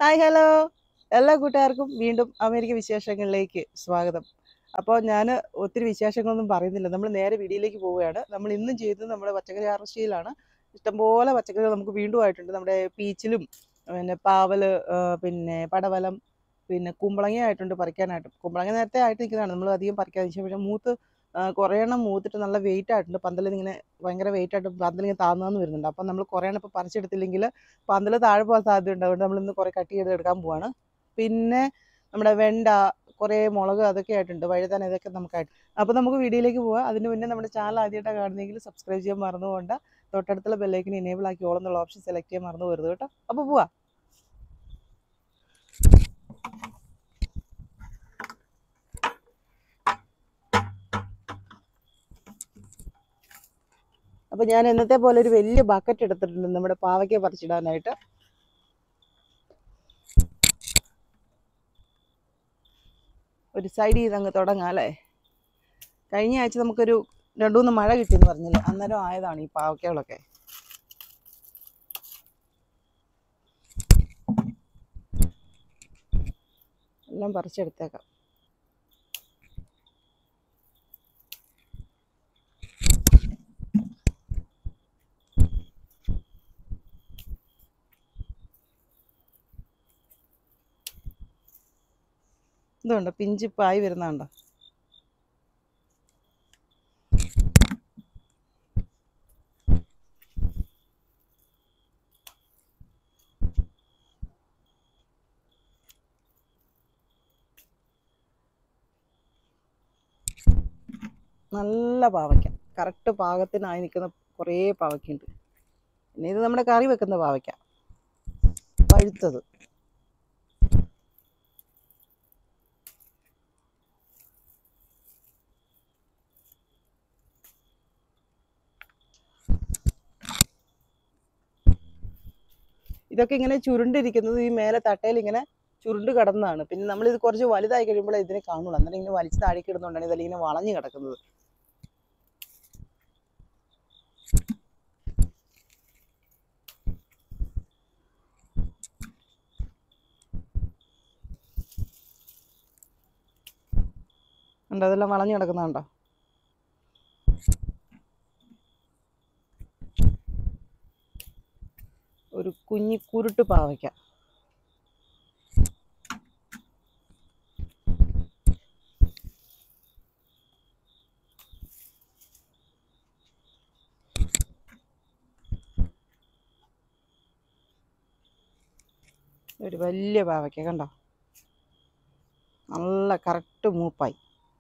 Hi hello എല്ലാ കൂട്ടുകാർക്കും വീണ്ടും അമേരിക്ക വിശേഷങ്ങളിലേക്ക് സ്വാഗതം അപ്പോൾ ഞാൻ ഒത്തിരി വിശേഷങ്ങളൊന്നും പറയുന്നില്ല നമ്മൾ നേരെ വീഡിയോയിലേക്ക് പോവുകയാണ് നമ്മൾ ഇന്നും ചെയ്തത് നമ്മുടെ പച്ചക്കറി ആർച്ചിയിലാണ് ഇഷ്ടംപോലെ പച്ചക്കറികൾ നമുക്ക് വീണ്ടും ആയിട്ടുണ്ട് നമ്മുടെ പീച്ചിലും പിന്നെ പാവൽ പിന്നെ പടവലം പിന്നെ കുമ്പളങ്ങ ആയിട്ടുണ്ട് പറിക്കാനായിട്ട് കുമ്പളങ്ങ നേരത്തെ ആയിട്ട് നിൽക്കുന്നതാണ് നമ്മൾ അധികം പറിക്കാതെ വെച്ചാൽ പക്ഷേ മൂത്ത് ആ, കുറേ എണ്ണം മൂത്തിട്ട് നല്ല വെയിറ്റ് ആയിട്ടുണ്ട് പന്തലിൽ ഇങ്ങനെ ഭയങ്കര വെയിറ്റ് ആയിട്ട് പന്തലിങ്ങനെ താന്നു വരുന്നുണ്ട് അപ്പം നമ്മൾ കുറേ എണ്ണം ഇപ്പോൾ പറിച്ചെടുത്തില്ലെങ്കിൽ പന്തൽ താഴെ പോകാൻ സാധ്യതയുണ്ട് അതുകൊണ്ട് നമ്മൾ ഇന്ന് കുറേ കട്ട് ചെയ്ത് എടുക്കാൻ പോവാണ് പിന്നെ നമ്മുടെ വെണ്ട കുറേ മുളക് അതൊക്കെ ആയിട്ടുണ്ട് വഴുതാൻ ഇതൊക്കെ നമുക്കായിട്ട് അപ്പോൾ നമുക്ക് വീഡിയോയിലേക്ക് പോവാം അതിന് മുന്നേ നമ്മുടെ ചാനൽ ആദ്യമായിട്ടാണ് കാണുന്നതെങ്കിൽ സബ്സ്ക്രൈബ് ചെയ്യാൻ മറന്നുകൊണ്ട് തൊട്ടടുത്തുള്ള ബെല്ലൈക്കിന് എനേബിൾ ആക്കി ഓൾ എന്നുള്ള ഓപ്ഷൻ സെലക്ട് ചെയ്യാൻ മറന്നു പോരുത് കേട്ടോ അപ്പോൾ പോവാം അപ്പോൾ ഞാൻ എന്നത്തെ പോലെ ഒരു വലിയ ബക്കറ്റ് എടുത്തിട്ടുണ്ട് നമ്മുടെ പാവയ്ക്ക പറിച്ചിടാനായിട്ട് ഒരു സൈഡ് ചെയ്ത് അങ്ങ് തുടങ്ങാം അല്ലേ കഴിഞ്ഞ ആഴ്ച നമുക്കൊരു രണ്ടു മൂന്ന് മഴ കിട്ടിയെന്ന് പറഞ്ഞില്ലേ അന്നേരം ആയതാണ് ഈ പാവയ്ക്കകളൊക്കെ എല്ലാം പറിച്ചെടുത്തേക്കാം ഇതുണ്ട് പിഞ്ചിപ്പായി വരുന്നുണ്ടോ നല്ല പാവയ്ക്ക കറക്റ്റ് പാകത്തിനായി നിൽക്കുന്ന കുറേ പാവയ്ക്കുണ്ട് പിന്നെ ഇത് നമ്മുടെ കറി വെക്കുന്ന പാവയ്ക്ക പഴുത്തത് ഇതൊക്കെ ഇങ്ങനെ ചുരുണ്ടിരിക്കുന്നത് ഈ മേലെ തട്ടയിൽ ഇങ്ങനെ ചുരുണ്ട് കിടന്നതാണ് പിന്നെ നമ്മളിത് കുറച്ച് വലുതായി കഴിയുമ്പോൾ ഇതിനെ കാണുള്ളൂ അന്നേരം ഇങ്ങനെ വലിച്ച് താഴേക്ക് ഇടുന്നതുകൊണ്ടാണ് ഇതെല്ലാം ഇങ്ങനെ വളഞ്ഞു കിടക്കുന്നത് ഉണ്ടോ അതെല്ലാം വളഞ്ഞു കിടക്കുന്നുണ്ടോ ഒരു കുഞ്ഞി കുരുട്ട് പാവയ്ക്ക ഒരു വലിയ പാവയ്ക്ക കണ്ടോ നല്ല കറക്റ്റ് മൂപ്പായി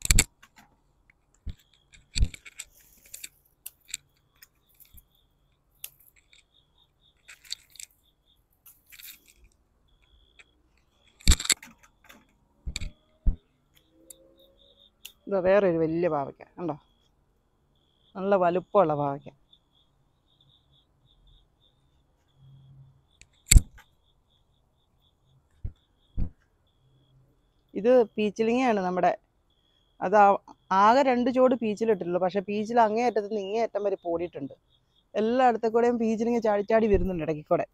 ഇതാ വേറൊരു വലിയ പാവയ്ക്ക കണ്ടോ നല്ല വലുപ്പമുള്ള പാവയ്ക്ക ഇത് പീച്ചിലിങ്ങയാണ് നമ്മുടെ അത് ആ- ആകെ രണ്ട് ചോട് പീച്ചിലിട്ടിട്ടുള്ളൂ പക്ഷെ പീച്ചിൽ അങ്ങേ അറ്റത്ത് നിന്ന് ഇങ്ങേ അറ്റം വരെ പോടിയിട്ടുണ്ട് എല്ലായിടത്തെ കൂടെയും പീച്ചിലിങ്ങ ചാടി ചാടി വരുന്നുണ്ട് ഇടയ്ക്ക് കൂടെ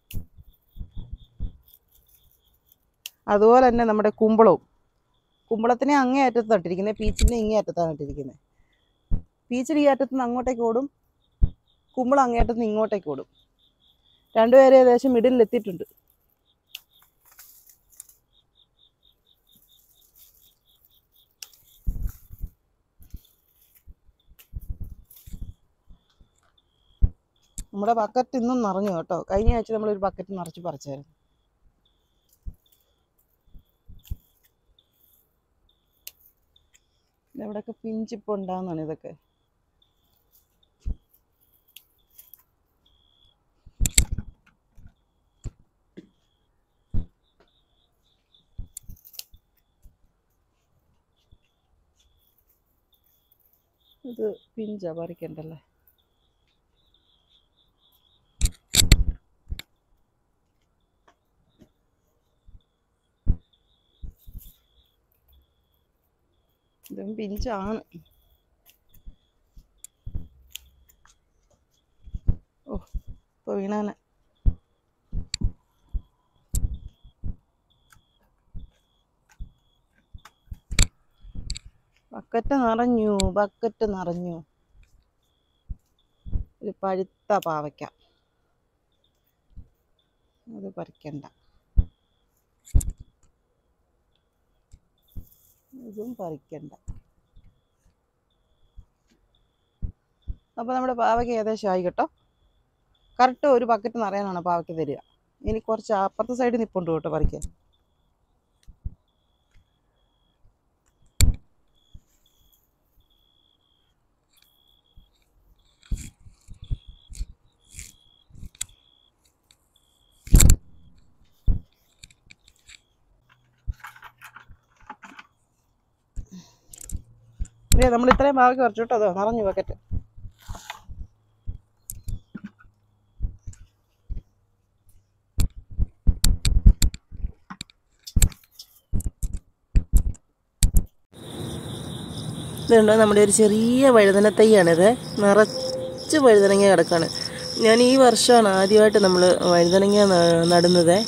അതുപോലെ തന്നെ നമ്മുടെ കുമ്പളവും കുമ്പളത്തിനെ അങ്ങേ അറ്റത്ത് നട്ടിരിക്കുന്നത് പീച്ചിലിനെ ഇങ്ങേ അറ്റത്താണ് ഇട്ടിരിക്കുന്നത് പീച്ചിൽ ഈ അറ്റത്ത് നിന്ന് അങ്ങോട്ടേക്ക് ഓടും കുമ്പളം അങ്ങേ അറ്റത്ത് നിന്ന് ഇങ്ങോട്ടേക്ക് ഓടും രണ്ടുപേരും ഏകദേശം മിഡിലിൽ എത്തിയിട്ടുണ്ട് നമ്മുടെ ബക്കറ്റ് ഇന്നും നിറഞ്ഞു കേട്ടോ കഴിഞ്ഞ ആഴ്ച നമ്മളൊരു ബക്കറ്റ് നിറച്ച് പറിച്ചായിരുന്നു ഇതെവിടെയൊക്കെ പിഞ്ചിപ്പ് ഉണ്ടാകുന്നതാണ് ഇതൊക്കെ ഇത് പിഞ്ചാ പറിക്കണ്ടല്ലേ ഇതും പിഞ്ചാണ് ഓ ഇപ്പോൾ വീണാനെ ബക്കറ്റ് നിറഞ്ഞു ബക്കറ്റ് നിറഞ്ഞു ഒരു പഴുത്ത പാവയ്ക്ക അത് പറിക്കണ്ട ഇതും പറിക്കണ്ട അപ്പോൾ നമ്മുടെ പാവയ്ക്ക് ഏകദേശം ആയി കേട്ടോ കറക്റ്റ് ഒരു ബക്കറ്റ് നിറയാനാണ് പാവയ്ക്ക് തരിക ഇനി കുറച്ച് അപ്പുറത്തെ സൈഡിൽ നിൽപ്പുണ്ട് കേട്ടോ പറിക്കാൻ ഇല്ലേ നമ്മൾ ഇത്രയും പാവയ്ക്ക് പറിച്ചു കേട്ടോ അതോ നിറഞ്ഞു ബക്കറ്റ് ഇതുണ്ട് നമ്മുടെ ഒരു ചെറിയ വഴുതന തൈയാണിത് നിറച്ച് വഴുതനങ്ങ കിടക്കാണ് ഞാൻ ഈ വർഷമാണ് ആദ്യമായിട്ട് നമ്മൾ വഴുതനങ്ങ ന- നടുന്നത്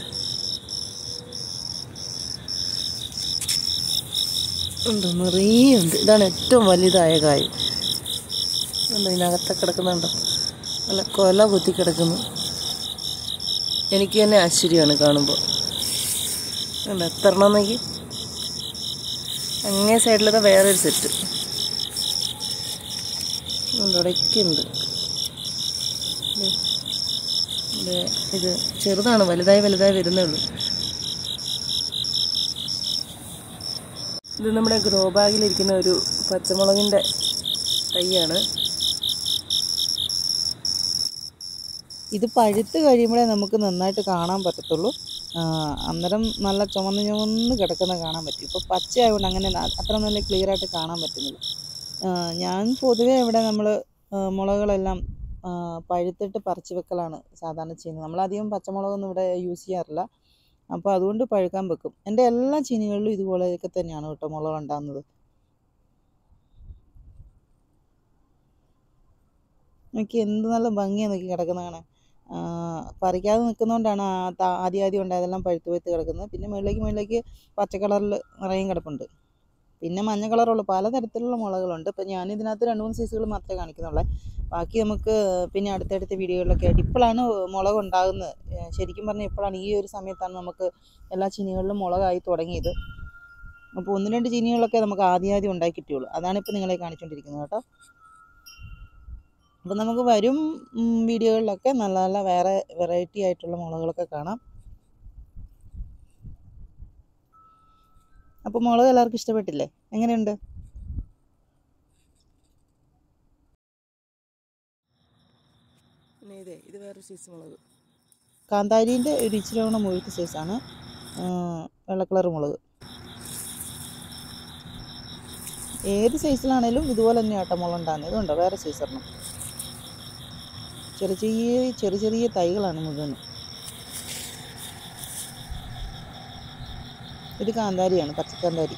ഉണ്ട് നിറയെ ഉണ്ട് ഇതാണ് ഏറ്റവും വലുതായ കായ് ഉണ്ട് ഇതിനകത്തെ കിടക്കുന്നുണ്ടോ നല്ല കൊല കുത്തി കിടക്കുന്നു എനിക്ക് തന്നെ ആശ്ചര്യമാണ് കാണുമ്പോൾ ഉണ്ട് എത്ര എണ്ണമെന്നെങ്കിൽ അങ്ങേ സൈഡിലത്തെ വേറൊരു സെറ്റ് ഉണ്ട് ഇടയ്ക്കുണ്ട് ദേ. ദേ, ഇത് ചെറുതാണ് വലുതായി വലുതായി വരുന്നേ ഉള്ളൂ ഇത് നമ്മുടെ ഗ്രോ ബാഗിലിരിക്കുന്ന ഒരു പച്ചമുളകിൻ്റെ തൈയാണ് ഇത് പഴുത്ത് കഴിയുമ്പോഴേ നമുക്ക് നന്നായിട്ട് കാണാൻ പറ്റത്തുള്ളൂ ആ, അന്നേരം നല്ല ചുമന്ന് ചുമന്ന് കിടക്കുന്ന കാണാൻ പറ്റും ഇപ്പോൾ പച്ചയായതുകൊണ്ട് അങ്ങനെ ന- അത്ര നല്ല ക്ലിയർ ആയിട്ട് കാണാൻ പറ്റുന്നില്ല ആ, ഞാൻ പൊതുവേ ഇവിടെ നമ്മൾ മുളകുകളെല്ലാം ആ, പഴുത്തിട്ട് പറിച്ച് വെക്കലാണ് സാധാരണ ചെയ്യുന്നത് നമ്മളധികം പച്ചമുളകൊന്നും ഇവിടെ യൂസ് ചെയ്യാറില്ല അപ്പോൾ അതുകൊണ്ട് പഴുക്കാൻ വെക്കും എൻ്റെ എല്ലാ ചീനികളിലും ഇതുപോലെയൊക്കെ തന്നെയാണ് കേട്ടോ മുളക് ഉണ്ടാകുന്നത് നോക്കി എന്ത് നല്ല ഭംഗിയാണ് നോക്കി കിടക്കുന്ന കാണാൻ ആ, പറിക്കാതെ നിൽക്കുന്നതുകൊണ്ടാണ് ആ ത- ആദ്യം ആദ്യം ഉണ്ടായതെല്ലാം പഴുത്ത് പഴുത്ത് കിടക്കുന്നത് പിന്നെ മുകളിലേക്ക് മുകളിലേക്ക് പച്ച കളറിൽ നിറയും കിടപ്പുണ്ട് പിന്നെ മഞ്ഞ കളറുള്ള പലതരത്തിലുള്ള മുളകളുണ്ട് ഇപ്പം ഞാൻ ഇതിനകത്ത് രണ്ട് മൂന്ന് സൈസുകൾ മാത്രമേ കാണിക്കുന്നുള്ളൂ ബാക്കി നമുക്ക് പിന്നെ അടുത്തടുത്ത വീഡിയോകളിലൊക്കെ ആയിട്ട് ഇപ്പോഴാണ് മുളക് ഉണ്ടാകുന്നത് ഏ, ശരിക്കും പറഞ്ഞാൽ ഇപ്പോഴാണ് ഈ ഒരു സമയത്താണ് നമുക്ക് എല്ലാ ചീനികളിലും മുളകായി തുടങ്ങിയത് അപ്പോൾ ഒന്ന് രണ്ട് ചീനികളൊക്കെ നമുക്ക് ആദ്യം ആദ്യം ഉണ്ടാക്കി കിട്ടിയുള്ളൂ അതാണ് ഇപ്പോൾ നിങ്ങളെ കാണിച്ചുകൊണ്ടിരിക്കുന്നത് കേട്ടോ അപ്പം നമുക്ക് വരും ഉം, വീഡിയോകളിലൊക്കെ നല്ല നല്ല വേറെ വെറൈറ്റി ആയിട്ടുള്ള മുളകളൊക്കെ കാണാം അപ്പോൾ മുളക് എല്ലാവർക്കും ഇഷ്ടപ്പെട്ടില്ലേ എങ്ങനെയുണ്ട് പിന്നെ ഇതേ ഇത് വേറെ സൈസ് മുളക് കാന്താരീൻ്റെ ഒരു ഇച്ചിരി കൂടെ മുഴുത്ത സൈസാണ് വെള്ള കളർ മുളക് ഏത് സൈസിലാണേലും ഇതുപോലെ തന്നെ ആട്ട മുളക് ഉണ്ടാകുന്നത് ഇതുണ്ടോ വേറെ സൈസ് ഒരെണ്ണം ചെറിയ ചെറിയ ചെറിയ ചെറിയ തൈകളാണ് മുഴുവനും ഇത് കാന്താരിയാണ് പച്ചക്കാന്താരി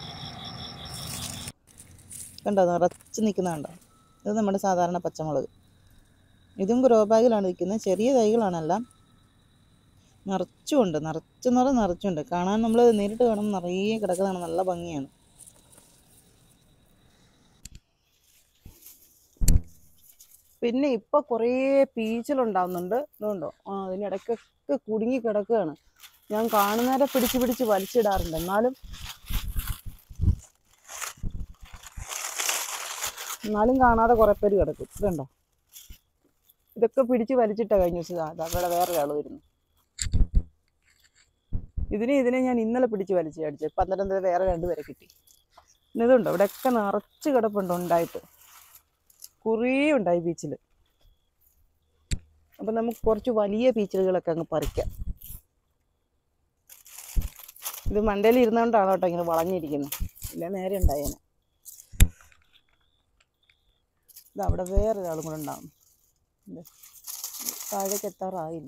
കണ്ടോ നിറച്ച് നിൽക്കുന്ന കണ്ടോ ഇത് നമ്മുടെ സാധാരണ പച്ചമുളക് ഇതും ഗ്രോ ബാഗിലാണ് നിൽക്കുന്നത് ചെറിയ തൈകളാണെല്ലാം നിറച്ചുമുണ്ട് നിറച്ചെന്ന് പറഞ്ഞാൽ നിറച്ചുണ്ട് കാണാൻ നമ്മൾ നേരിട്ട് കാണുമ്പോൾ നിറയെ കിടക്കുന്നതാണ് നല്ല ഭംഗിയാണ് പിന്നെ ഇപ്പൊ കുറേ പീച്ചിലുണ്ടാവുന്നുണ്ട് ഇതുകൊണ്ടോ ആ അതിനിടയ്ക്കൊക്കെ കുടുങ്ങി കിടക്കുകയാണ് ഞാൻ കാണുന്നവരെ പിടിച്ച് പിടിച്ച് വലിച്ചിടാറുണ്ട് എന്നാലും എന്നാലും കാണാതെ കുറേ പേര് കിടക്കും ഇതുണ്ടോ ഇതൊക്കെ പിടിച്ച് വലിച്ചിട്ടാ കഴിഞ്ഞ ദിവസം ദാ- ദാ ഇവിടെ വേറെ ഒരാൾ വരുന്നു ഇതിനെ ഇതിനെ ഞാൻ ഇന്നലെ പിടിച്ച് വലിച്ച് അടിച്ചത് ഇപ്പം അന്നേരം ദേ വേറെ രണ്ടുപേരെ കിട്ടി പിന്നെ ഇതുണ്ടോ ഇവിടെയൊക്കെ നിറച്ച് കിടപ്പുണ്ട് ഉണ്ടായിട്ട് കുറേ ഉണ്ടായി ബീച്ചിൽ അപ്പം നമുക്ക് കുറച്ച് വലിയ പീച്ചിലുകളൊക്കെ അങ്ങ് പറിക്കാം ഇത് മണ്ടയിൽ ഇരുന്നുകൊണ്ടാണ് കേട്ടോ ഇങ്ങനെ വളഞ്ഞിരിക്കുന്നത് ഇല്ല നേരെ ഉണ്ടായേനെ ഇത് അവിടെ വേറൊരാളും കൂടെ ഉണ്ടാവും ഇത് താഴേക്ക് എത്താറായില്ല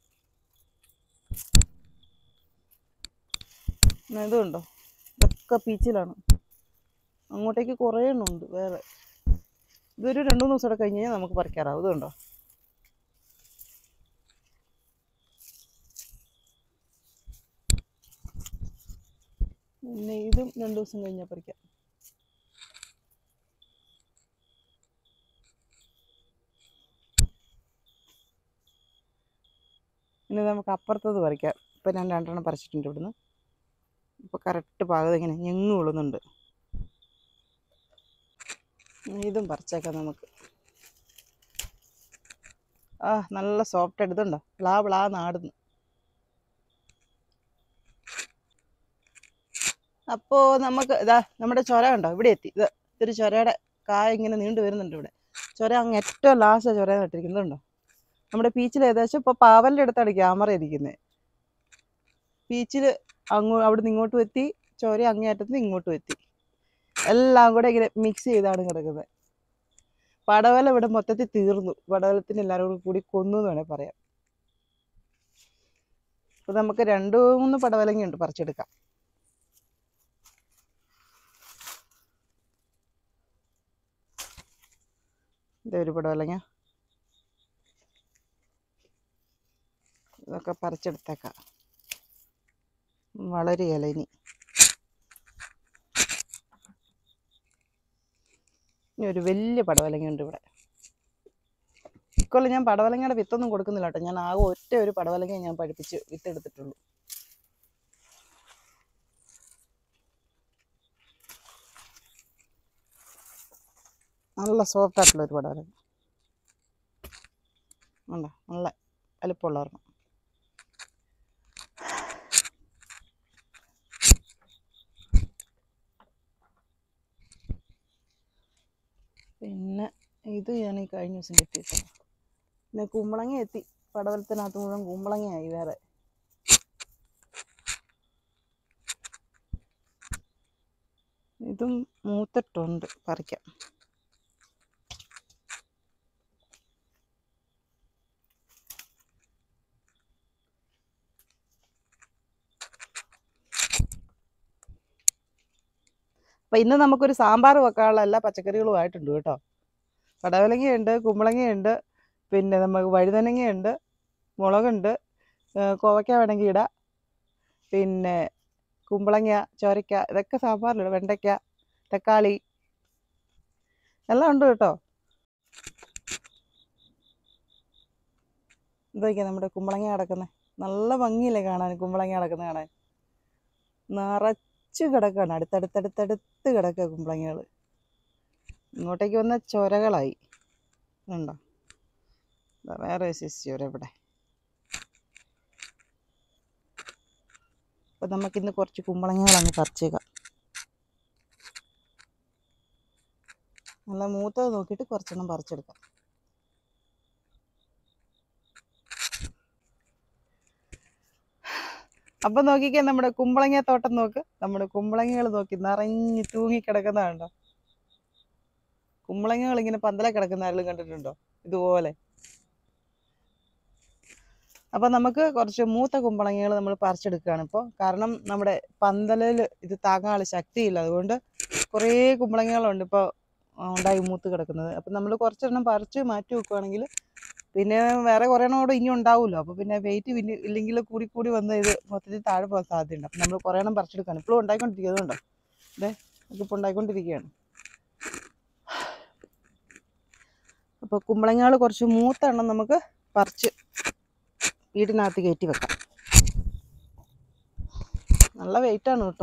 എന്നാ ഇതുണ്ടോ ഇതൊക്കെ പീച്ചിലാണ് അങ്ങോട്ടേക്ക് കുറേ എണ്ണമുണ്ട് വേറെ ഇതൊരു രണ്ട് മൂന്ന് ദിവസം കഴിഞ്ഞ് കഴിഞ്ഞാൽ നമുക്ക് പറിക്കാറാവും ഇതുണ്ടോ പിന്നെ ഇതും രണ്ട് ദിവസം കഴിഞ്ഞാൽ പറിക്കാം ഇനി നമുക്ക് അപ്പുറത്തത് പറിക്കാം ഇപ്പം ഞാൻ രണ്ടെണ്ണം പറിച്ചിട്ടുണ്ട് ഇവിടുന്ന് ഇപ്പോൾ കറക്റ്റ് പാകത ഇങ്ങനെ ഞെങ്ങ് കൊള്ളുന്നുണ്ട് ഇതും പറിച്ചേക്കാം നമുക്ക് ആ നല്ല സോഫ്റ്റ് എടുത്തുണ്ടോ ബ്ലാ ബ്ലാ നാടുന്നു അപ്പോൾ നമുക്ക് ഇതാ നമ്മുടെ ചൊര ഉണ്ടോ ഇവിടെ എത്തി ഇത് ഇതൊരു ചൊരയുടെ കായ ഇങ്ങനെ നീണ്ടു വരുന്നുണ്ട് ഇവിടെ ചൊര അങ്ങ് ഏറ്റവും ലാസ്റ്റ് ചൊര നട്ടിരിക്കുന്നുണ്ടോ നമ്മുടെ പീച്ചിൽ ഏകദേശം ഇപ്പോൾ പാവലിൻ്റെ അടുത്താണ് ക്യാമറ ഇരിക്കുന്നത് പീച്ചിൽ അങ്ങോ അവിടെ നിന്ന് ഇങ്ങോട്ടും എത്തി ചൊര അങ്ങേയറ്റത്ത് നിന്ന് ഇങ്ങോട്ടും എത്തി എല്ലാം കൂടെ ഇങ്ങനെ മിക്സ് ചെയ്താണ് കിടക്കുന്നത് പടവല ഇവിടെ മൊത്തത്തിൽ തീർന്നു പടവലത്തിന് എല്ലാവരും കൂടി കൊന്നു എന്ന് വേണേൽ പറയാം അപ്പോൾ നമുക്ക് രണ്ട് മൂന്ന് പടവലങ്ങയുണ്ട് പറിച്ചെടുക്കാം ഇതേ ഒരു പടവലങ്ങ ഇതൊക്കെ പറിച്ചെടുത്തേക്കാം വളരുകയില്ല ഇനി ഇനി ഒരു വലിയ പടവലങ്ങ ഉണ്ട് ഇവിടെ ഇക്കൊല്ലം ഞാൻ പടവലങ്ങയുടെ വിത്തൊന്നും കൊടുക്കുന്നില്ല കേട്ടോ ഞാൻ ആകെ ഒറ്റ ഒരു പടവലങ്ങ ഞാൻ പഠിപ്പിച്ച് വിത്തെടുത്തിട്ടുള്ളൂ നല്ല സോഫ്റ്റ് ആയിട്ടുള്ള ഒരു പടവലങ്ങ ഉണ്ടോ നല്ല വലിപ്പമുള്ള ഒരെണ്ണം പിന്നെ ഇത് ഞാൻ ഈ കഴിഞ്ഞ ദിവസം കിട്ടിയിട്ടാണ് പിന്നെ കുമ്പളങ്ങ എത്തി പടവലത്തിനകത്ത് മുഴുവൻ കുമ്പളങ്ങയായി വേറെ ഇതും മൂത്തിട്ടുണ്ട് പറിക്കാം അപ്പം ഇന്ന് നമുക്കൊരു സാമ്പാർ വെക്കാനുള്ള എല്ലാ പച്ചക്കറികളും ആയിട്ടുണ്ട് കേട്ടോ പടവലങ്ങയുണ്ട് കുമ്പളങ്ങയുണ്ട് പിന്നെ നമുക്ക് വഴുതനങ്ങയുണ്ട് മുളകുണ്ട് ഏ, കോവയ്ക്ക വേണമെങ്കിൽ ഇടാം പിന്നെ കുമ്പളങ്ങ ചോരയ്ക്ക ഇതൊക്കെ സാമ്പാറിലിടും വെണ്ടയ്ക്ക തക്കാളി എല്ലാം ഉണ്ട് കേട്ടോ ഇതൊക്കെ നമ്മുടെ കുമ്പളങ്ങ കിടക്കുന്നത് നല്ല ഭംഗിയില്ലേ കാണാൻ കുമ്പളങ്ങ കിടക്കുന്നത് കാണാൻ നിറച്ച് കിടക്കുകയാണ് അടുത്തടുത്തടുത്തടുത്ത് കിടക്കുക കുമ്പളങ്ങകൾ ഇങ്ങോട്ടേക്ക് വന്ന ചൊരകളായി ഉണ്ടോ ദാ വേറെ ഒരു സിസ് ചൊര ഇവിടെ അപ്പം നമുക്കിന്ന് കുറച്ച് കുമ്പളങ്ങകൾ അങ്ങ് പറിച്ചേക്കാം നല്ല മൂത്തത് നോക്കിയിട്ട് കുറച്ചെണ്ണം പറിച്ചെടുക്കാം അപ്പം നോക്കിക്കേ നമ്മുടെ കുമ്പളങ്ങ തോട്ടം നോക്ക് നമ്മുടെ കുമ്പളങ്ങകൾ നോക്കി നിറഞ്ഞ് തൂങ്ങിക്കിടക്കുന്നതുണ്ടോ കുമ്പളങ്ങകൾ ഇങ്ങനെ പന്തല കിടക്കുന്ന ആരെങ്കിലും കണ്ടിട്ടുണ്ടോ ഇതുപോലെ അപ്പൊ നമുക്ക് കുറച്ച് മൂത്ത കുമ്പളങ്ങകൾ നമ്മൾ പറിച്ചെടുക്കുകയാണ് ഇപ്പോൾ കാരണം നമ്മുടെ പന്തലിൽ ഇത് താങ്ങാനുള്ള ശക്തിയില്ല അതുകൊണ്ട് കുറേ കുമ്പളങ്ങകളുണ്ട് ഇപ്പോൾ ഉണ്ടായി മൂത്ത് കിടക്കുന്നത് അപ്പം നമ്മൾ കുറച്ചെണ്ണം പറിച്ച് മാറ്റി വെക്കുകയാണെങ്കിൽ പിന്നെ വേറെ കുറേ എണ്ണം കൂടെ ഇനി ഉണ്ടാവുമല്ലോ അപ്പോൾ പിന്നെ വെയിറ്റ് പിന്നെ ഇല്ലെങ്കിൽ കൂടി കൂടി വന്ന് ഇത് മൊത്തത്തിൽ താഴെ പോകാൻ സാധ്യതയുണ്ട് അപ്പം നമ്മൾ കുറേ എണ്ണം പറിച്ചെടുക്കുകയാണ് ഇപ്പോഴും ഉണ്ടായിക്കൊണ്ടിരിക്കുക അതുകൊണ്ടോ അതെ ഇതിപ്പോൾ ഉണ്ടായിക്കൊണ്ടിരിക്കുകയാണ് അപ്പോൾ കുമ്പളങ്ങകൾ കുറച്ച് മൂത്ത എണ്ണം നമുക്ക് പറിച്ച് വീടിനകത്ത് കയറ്റി വെക്കാം നല്ല വെയിറ്റാണ് കേട്ടോ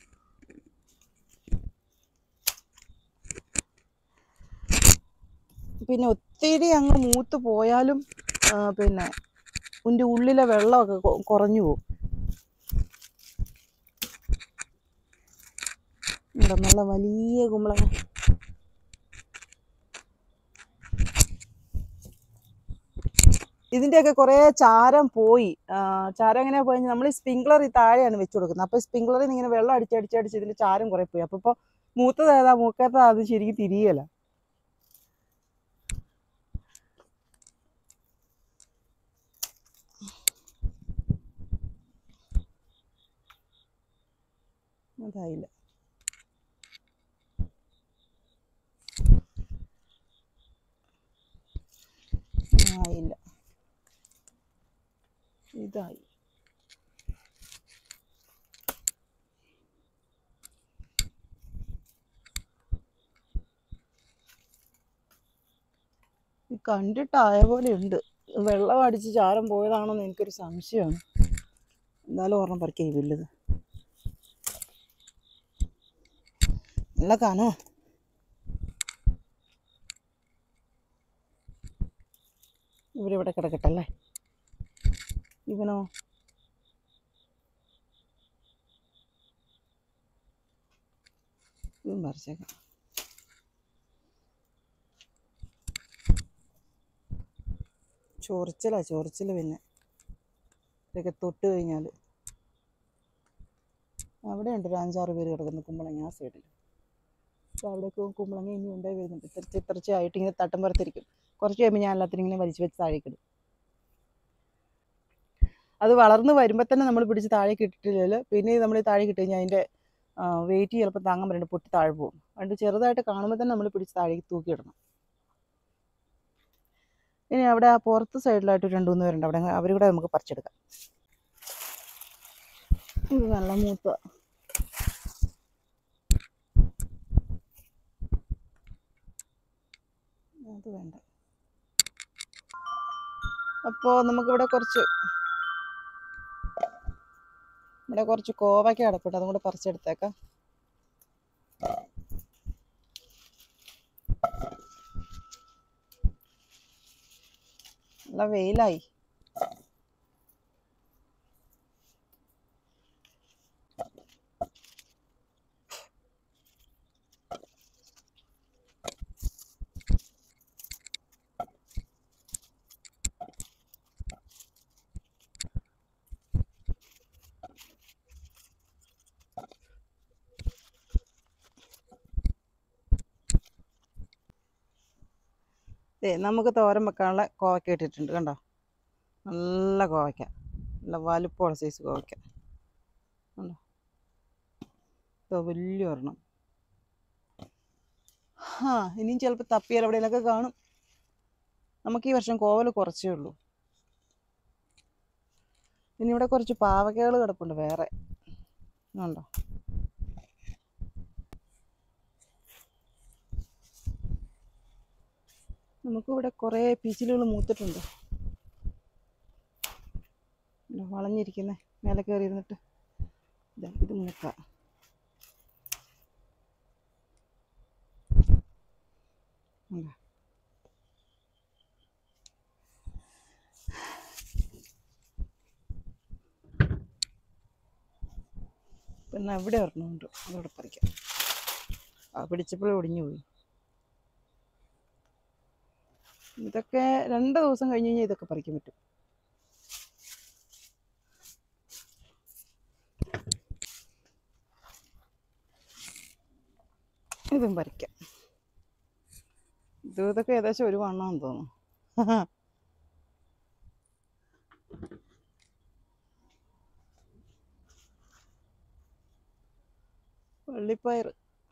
പിന്നെ ഒത്തിരി അങ്ങ് മൂത്ത് പോയാലും ആ, പിന്നെ ഇതിൻ്റെ ഉള്ളിലെ വെള്ളമൊക്കെ കൊ- കുറഞ്ഞു പോകും ഇവിടെ നല്ല വലിയ കുമ്പളങ്ങ ഇതിൻ്റെയൊക്കെ കുറേ ചാരം പോയി ആ, ചാരം എങ്ങനെയാ പോയി നമ്മൾ സ്പ്രിംഗ്ലർ ഈ താഴെയാണ് വെച്ച് കൊടുക്കുന്നത് അപ്പോൾ സ്പ്രിംഗ്ലറിൽ നിന്ന് ഇങ്ങനെ വെള്ളം അടിച്ചടിച്ചടിച്ച് ഇതിൻ്റെ ചാരം കുറേ പോയി അപ്പോൾ ഇപ്പോൾ മൂത്തത് ഏതാ മൂക്കാത്തത് അത് ശരിക്കും തിരിയല അതായില്ല ആയില്ല ഇതായി ഇത് കണ്ടിട്ടായ പോലെ ഉണ്ട് വെള്ളം അടിച്ച് ചാരം പോയതാണോന്ന് എനിക്കൊരു സംശയമാണ് എന്നാലും ഒരെണ്ണം പറിക്കാൻ ഈ വലുത് നല്ല കനോ ഇവിടെ ഇവിടെ കിടക്കട്ടല്ലേ ഇവനോ ഇതും പറിച്ചേക്കാം ചൊറിച്ചിലാ ചൊറിച്ചിൽ പിന്നെ ഇതൊക്കെ തൊട്ട് കഴിഞ്ഞാൽ അവിടെ ഉണ്ട് ഒരു അഞ്ചാറ് പേര് കിടക്കുന്നു കുമ്പളങ്ങ ആ സൈഡിൽ അപ്പോൾ അവിടെയൊക്കെ കുമ്പളങ്ങ ഇനി ഉണ്ടായി വരുന്നുണ്ട് ഇത്രച്ച് ഇത്രച്ചായിട്ട് ഇങ്ങനെ തട്ടം പുറത്തിരിക്കും കുറച്ച് കഴിയുമ്പോൾ ഞാൻ എല്ലാത്തിനും ഇങ്ങനെ വലിച്ചു വെച്ച് താഴേക്ക് ഇടും അത് വളർന്ന് വരുമ്പോൾ തന്നെ നമ്മൾ പിടിച്ച് താഴേക്ക് ഇട്ടിട്ടില്ലെങ്കിൽ പിന്നെ നമ്മൾ താഴേക്ക് ഇട്ട് കഴിഞ്ഞാൽ അതിൻ്റെ വെയിറ്റ് ചിലപ്പോൾ താങ്ങാൻ പറ്റുന്നത് പൊട്ടി താഴെ പോകും അതുകൊണ്ട് ചെറുതായിട്ട് കാണുമ്പോൾ തന്നെ നമ്മൾ പിടിച്ച് താഴേക്ക് തൂക്കിയിടണം ഇനി അവിടെ ആ പുറത്ത് സൈഡിലായിട്ട് രണ്ട് മൂന്ന് പേരുണ്ട് അവിടെ അവരും കൂടെ നമുക്ക് പറിച്ചെടുക്കാം ഇത് നല്ല മൂത്ത അത് വേണ്ട അപ്പോൾ നമുക്കിവിടെ കുറച്ച് ഇവിടെ കുറച്ച് കോവയ്ക്ക കിടപ്പുണ്ട് അതും കൂടെ പറിച്ചെടുത്തേക്കാം നല്ല വെയിലായി ദേ നമുക്ക് തോരൻ വെക്കാനുള്ള കോവയ്ക്ക ഇട്ടിട്ടുണ്ട് കണ്ടോ നല്ല കോവയ്ക്ക നല്ല വലുപ്പമുള്ള സൈസ് കോവയ്ക്ക കണ്ടോ ഇതോ വലിയ ഒരെണ്ണം ആ ഇനിയും ചിലപ്പോൾ തപ്പിയാൽ എവിടെയെങ്കിലൊക്കെ കാണും നമുക്ക് ഈ വർഷം കോവൽ കുറച്ചേ ഉള്ളൂ പിന്നെ ഇവിടെ കുറച്ച് പാവക്കകൾ കിടപ്പുണ്ട് വേറെ ഉണ്ടോ നമുക്കിവിടെ കുറേ പിച്ചിലുകൾ മൂത്തിട്ടുണ്ട് ഇതാ വളഞ്ഞിരിക്കുന്നേ മേലെ കയറി ഇരുന്നിട്ട് ഇതാ ഇത് മൂക്ക ഉണ്ടോ? പിന്നെ അവിടെ ഒരെണ്ണമുണ്ട് അതോടെ പറിക്കാം ആ പിടിച്ചപ്പോഴേ ഒടിഞ്ഞു പോയി ഇതൊക്കെ രണ്ട് ദിവസം കഴിഞ്ഞ് കഴിഞ്ഞാൽ ഇതൊക്കെ പറിക്കാൻ പറ്റും ഇതും പറിക്കാം ഇത് ഇതൊക്കെ ഏകദേശം ഒരു വണ്ണമാണെന്ന് തോന്നുന്നു വള്ളിപ്പയർ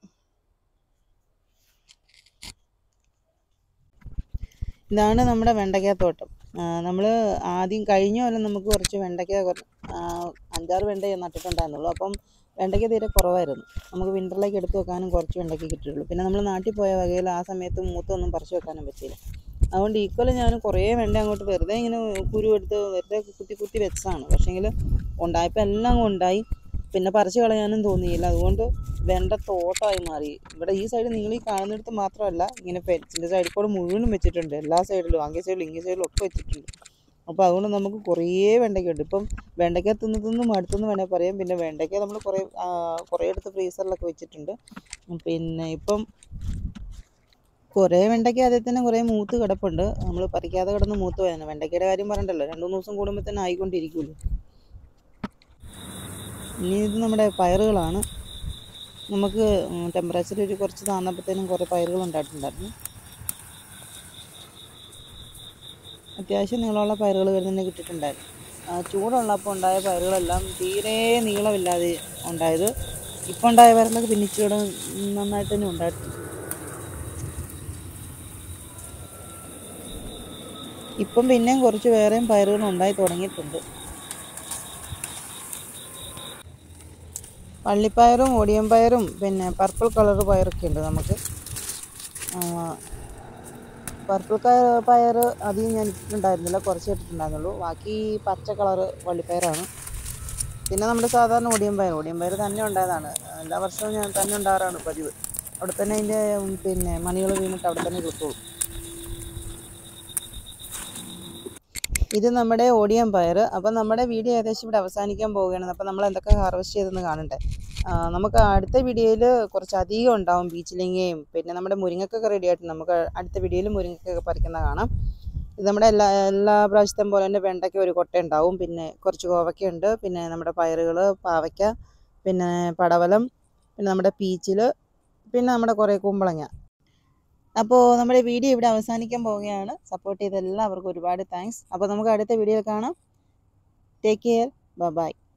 ഇതാണ് നമ്മുടെ വെണ്ടയ്ക്കാത്തോട്ടം നമ്മൾ ആദ്യം കഴിഞ്ഞ കൊല്ലം നമുക്ക് കുറച്ച് വെണ്ടയ്ക്ക കുറ- ആ, അഞ്ചാറ് വെണ്ട നട്ടിട്ടുണ്ടായിരുന്നുള്ളൂ അപ്പം വെണ്ടയ്ക്ക തീരെ കുറവായിരുന്നു നമുക്ക് വിൻ്ററിലേക്ക് എടുത്ത് വെക്കാനും കുറച്ച് വെണ്ടയ്ക്ക കിട്ടിയുള്ളൂ പിന്നെ നമ്മൾ നാട്ടിൽ പോയ വകയിൽ ആ സമയത്ത് മൂത്തൊന്നും പറിച്ചു വെക്കാനും പറ്റിയില്ല അതുകൊണ്ട് ഈ കൊല്ലം ഞാൻ കുറേ വെണ്ട അങ്ങോട്ട് വെറുതെ ഇങ്ങനെ കുരു എടുത്ത് വെറുതെ കുത്തി കുത്തി വെച്ചതാണ് പക്ഷേങ്കിൽ ഉണ്ടായപ്പോൾ എല്ലാം അങ്ങ് ഉണ്ടായി പിന്നെ പറിച്ചു കളയാനും തോന്നിയില്ല അതുകൊണ്ട് വെണ്ട തോട്ടമായി മാറി ഇവിടെ ഈ സൈഡ് നിങ്ങൾ ഈ കാണുന്നിടത്ത് മാത്രമല്ല ഇങ്ങനെ ഫെൻസിൻ്റെ സൈഡിൽ കൂടെ മുഴുവനും വെച്ചിട്ടുണ്ട് എല്ലാ സൈഡിലും അങ്ങേ സൈഡിലും ഇങ്ങേ സൈഡിലും ഒക്കെ വെച്ചിട്ടുണ്ട് അപ്പോൾ അതുകൊണ്ട് നമുക്ക് കുറേ വെണ്ടയ്ക്ക ഉണ്ട് ഇപ്പം വെണ്ടയ്ക്ക തിന്ന് തിന്ന് മടുത്തെന്ന് വേണേൽ പറയാം പിന്നെ വെണ്ടയ്ക്ക നമ്മൾ കുറേ ആ, കുറേ എടുത്ത് ഫ്രീസറിലൊക്കെ വെച്ചിട്ടുണ്ട് പിന്നെ ഇപ്പം കുറേ വെണ്ടയ്ക്ക അതിൽ തന്നെ കുറേ മൂത്ത് കിടപ്പുണ്ട് നമ്മൾ പറിക്കാതെ കിടന്ന് മൂത്ത് പോയാണ് വെണ്ടയ്ക്കയുടെ കാര്യം പറയണ്ടല്ലോ രണ്ട് മൂന്ന് ദിവസം കൂടുമ്പോൾ തന്നെ ആയിക്കൊണ്ടിരിക്കുമല്ലോ ഇനി ഇത് നമ്മുടെ പയറുകളാണ് നമുക്ക് ടെമ്പറേച്ചർ ഒരു കുറച്ച് താന്നപ്പോഴത്തേനും കുറേ പയറുകൾ ഉണ്ടായിട്ടുണ്ടായിരുന്നു അത്യാവശ്യം നീളമുള്ള പയറുകൾ തന്നെ കിട്ടിയിട്ടുണ്ടായിരുന്നു ആ, ചൂടുള്ളപ്പോൾ ഉണ്ടായ പയറുകളെല്ലാം തീരെ നീളമില്ലാതെ ഉണ്ടായത് ഇപ്പം ഉണ്ടായ പയറുകളൊക്കെ പിന്നെ ഇച്ചിരി കൂടെ നന്നായിട്ട് തന്നെ ഉണ്ടായിട്ടുണ്ട് ഇപ്പം പിന്നെയും കുറച്ച് വേറെയും പയറുകൾ ഉണ്ടായി തുടങ്ങിയിട്ടുണ്ട് വള്ളിപ്പയറും ഒടിയൻ പയറും പിന്നെ പർപ്പിൾ കളർ പയറൊക്കെ ഉണ്ട് നമുക്ക് ആ, പർപ്പിൾ പയർ അധികം ഞാൻ ഇട്ടിട്ടുണ്ടായിരുന്നില്ല കുറച്ച് ഇട്ടിട്ടുണ്ടായിരുന്നുള്ളൂ ബാക്കി പച്ച കളറ് വള്ളിപ്പയറാണ് പിന്നെ നമ്മുടെ സാധാരണ ഒടിയൻ പയർ ഒടിയൻ പയർ തന്നെ ഉണ്ടായതാണ് എല്ലാ വർഷവും ഞാൻ തന്നെ ഉണ്ടാകാറാണ് പതിവ് അവിടെ തന്നെ അതിൻ്റെ ഉം, പിന്നെ മണികൾ വീണിട്ട് അവിടെ തന്നെ കിട്ടുള്ളൂ ഇത് നമ്മുടെ ഓടിയൻ പയർ അപ്പം നമ്മുടെ വീഡിയോ ഏകദേശം ഇവിടെ അവസാനിക്കാൻ പോവുകയാണ് അപ്പം നമ്മൾ എന്തൊക്കെ ഹാർവെസ്റ്റ് ചെയ്തെന്ന് കാണണ്ടേ ആ, നമുക്ക് അടുത്ത വീഡിയോയിൽ കുറച്ച് അധികം ഉണ്ടാവും ബീച്ചിലിങ്ങയും പിന്നെ നമ്മുടെ മുരിങ്ങക്കൊക്കെ റെഡി ആയിട്ട് നമുക്ക് അടുത്ത വീഡിയോയിൽ മുരിങ്ങക്കൊക്കെ പറിക്കുന്ന കാണാം ഇത് നമ്മുടെ എല്ലാ എല്ലാ പ്രാവശ്യത്തെയും പോലെ തന്നെ വെണ്ടയ്ക്ക ഒരു കൊട്ട ഉണ്ടാവും പിന്നെ കുറച്ച് കോവയ്ക്കുണ്ട് പിന്നെ നമ്മുടെ പയറുകൾ പാവയ്ക്ക പിന്നെ പടവലം പിന്നെ നമ്മുടെ പീച്ചിൽ പിന്നെ നമ്മുടെ കുറേ കുമ്പളങ്ങ അപ്പോൾ നമ്മുടെ വീഡിയോ ഇവിടെ അവസാനിക്കാൻ പോവുകയാണ് സപ്പോർട്ട് ചെയ്ത എല്ലാവർക്കും ഒരുപാട് താങ്ക്സ് അപ്പോൾ നമുക്ക് അടുത്ത വീഡിയോ കാണാം ടേക്ക് കെയർ ബൈ